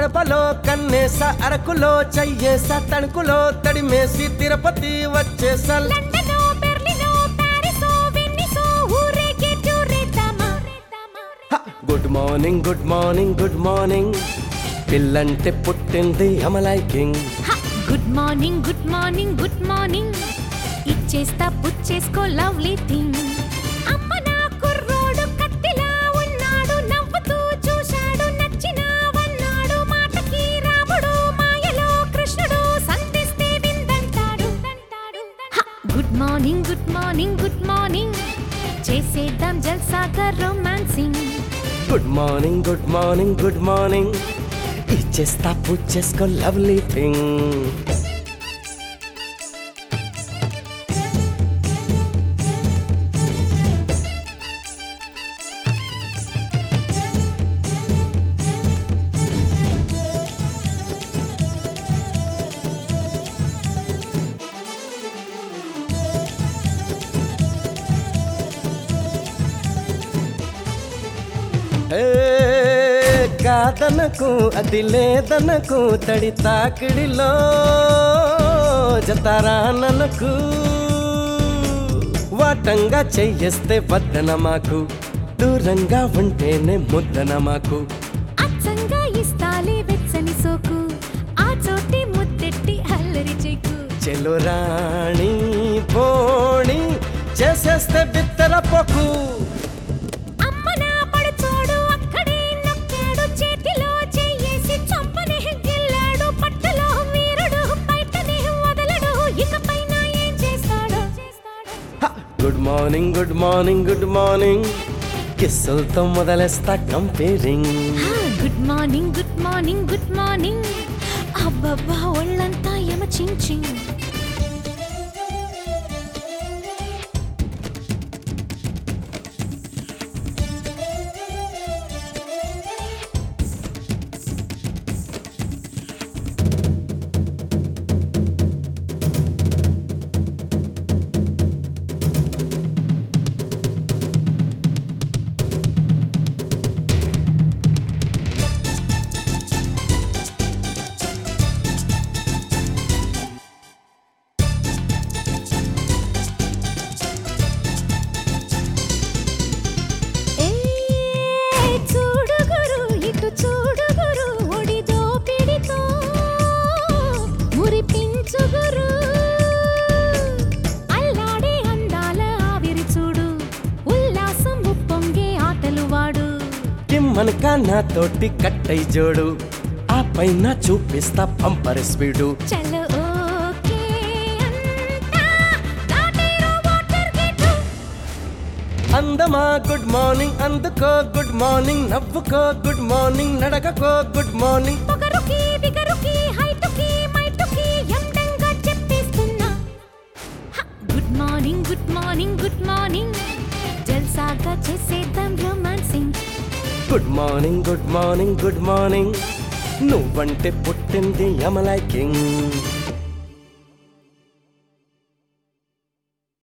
కడపలో కన్నేస అరకులో చెయ్యేస తణుకులో తడిమేసి తిరుపతి వచ్చేస లండనో బెర్లినో ప్యారిసో వెన్నిసో ఊరేగే చూరేద్దామా good morning good morning good morning పిల్లంటే పుట్టింది అమలైకింగ్ good morning good morning good morning ఇచ్చేస్తా పుచ్చేసుకో లవ్లీ థింగ్ అమ్మ నా కుర్రోడు కత్తిలా ఉన్నాడు నవ్వుతూ చూశాడు నచ్చినావన్నాడు మాటకి రాముడు మాయలో కృష్ణుడు సంధిస్తే విందంటాడు good morning good morning good morning చేసేద్దాం జల్సాగా romancing good morning good morning good morning ఇచ్చేస్తా పుచ్చేసుకో లవ్లీ థింగ్ ఏ, కాదనకు అది లేదనకు తడి తాకిడిలో జతారానకు వాటంగా చెయ్యేస్తే వద్దన మాకు దూరంగా ఉంటేనే ముద్దన మాకు అచ్చంగా ఇస్తాలే వెచ్చని సోకు ఆ చోటి ముద్దెట్టి అల్లరి చెక్కు చెలు రాణి పోణి చేసేస్తే బిత్తర పొక్కు అమ్మ నా పడుచోడు అక్కడే నొక్కాడు చేతిలో చెయ్యేసి చంపనే గిల్లాడు పట్టులో వీరుడు బయటనే వదలడు ఇకపైన ఏం చేస్తాడో good morning good morning good morning కిస్సులతో మొదలేస్తా comparing good morning good morning good morning అబ్బబ్బా ఒళ్ళంతా యమ చించింగ్ ఏ చూడుగురు ఇటు చూడుగురు ఒడి దోపిడితో మురిపించుగురు అల్లాడే అందాల ఆవిరి చూడు ఉల్లాసం ఉప్పొంగే ఆటలు వాడు కిమ్మనక నాతోటి కట్టై జోడు ఆ పైన చూపిస్తా పంపర్ స్పీడు చలో ఓకే అంతా దాటేరో వాటర్ గేటు అందమా గుడ్ మార్నింగ్ అందుకో గుడ్ మార్నింగ్ నవ్వుకో గుడ్ మార్నింగ్ నడకకో గుడ్ మార్నింగ్ పొగరుకి బిగరుకి హైటుకి మైటుకి ఎండంగా చెప్పేస్తున్నా good morning good morning good morning జల్సాగా చేసేద్దాం romancing good morning good morning good morning నువ్వంటే పుట్టింది అమలైకింగ్